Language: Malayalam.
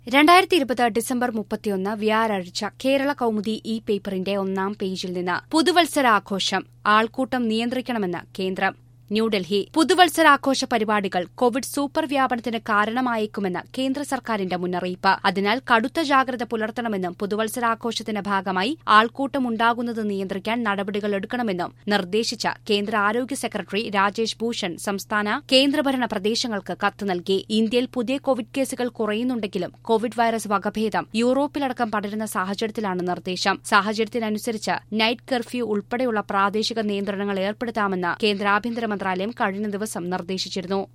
രണ്ടായിരത്തി ഇരുപത് ഡിസംബർ മുപ്പത്തിയൊന്ന് വ്യാഴാഴ്ച കേരള കൌമുദി ഇ പേപ്പറിന്റെ ഒന്നാം പേജിൽ നിന്ന് പുതുവത്സരാഘോഷം ആൾക്കൂട്ടം നിയന്ത്രിക്കണമെന്ന് കേന്ദ്രം ന്യൂഡൽഹി പുതുവത്സരാഘോഷ പരിപാടികൾ കോവിഡ് സൂപ്പർ വ്യാപനത്തിന് കാരണമായേക്കുമെന്ന് കേന്ദ്ര സർക്കാരിന്റെ മുന്നറിയിപ്പ് അതിനാൽ കടുത്ത ജാഗ്രത പുലർത്തണമെന്നും പുതുവത്സരാഘോഷത്തിന്റെ ഭാഗമായി ആൾക്കൂട്ടം ഉണ്ടാകുന്നത് നിയന്ത്രിക്കാൻ നടപടികൾ എടുക്കണമെന്നും നിർദ്ദേശിച്ച കേന്ദ്ര ആരോഗ്യ സെക്രട്ടറി രാജേഷ് ഭൂഷൺ സംസ്ഥാന കേന്ദ്രഭരണ പ്രദേശങ്ങൾക്ക് കത്ത് നൽകി ഇന്ത്യയിൽ പുതിയ കോവിഡ് കേസുകൾ കുറയുന്നുണ്ടെങ്കിലും കോവിഡ് വൈറസ് വകഭേദം യൂറോപ്പിലടക്കം പടരുന്ന സാഹചര്യത്തിലാണ് നിർദ്ദേശം സാഹചര്യത്തിനനുസരിച്ച് നൈറ്റ് കർഫ്യൂ ഉൾപ്പെടെയുള്ള പ്രാദേശിക നിയന്ത്രണങ്ങൾ ഏർപ്പെടുത്താമെന്ന് കേന്ദ്ര ആഭ്യന്തര മന്ത്രാലയം കഴിഞ്ഞ ദിവസം നിർദ്ദേശിച്ചിരുന്നു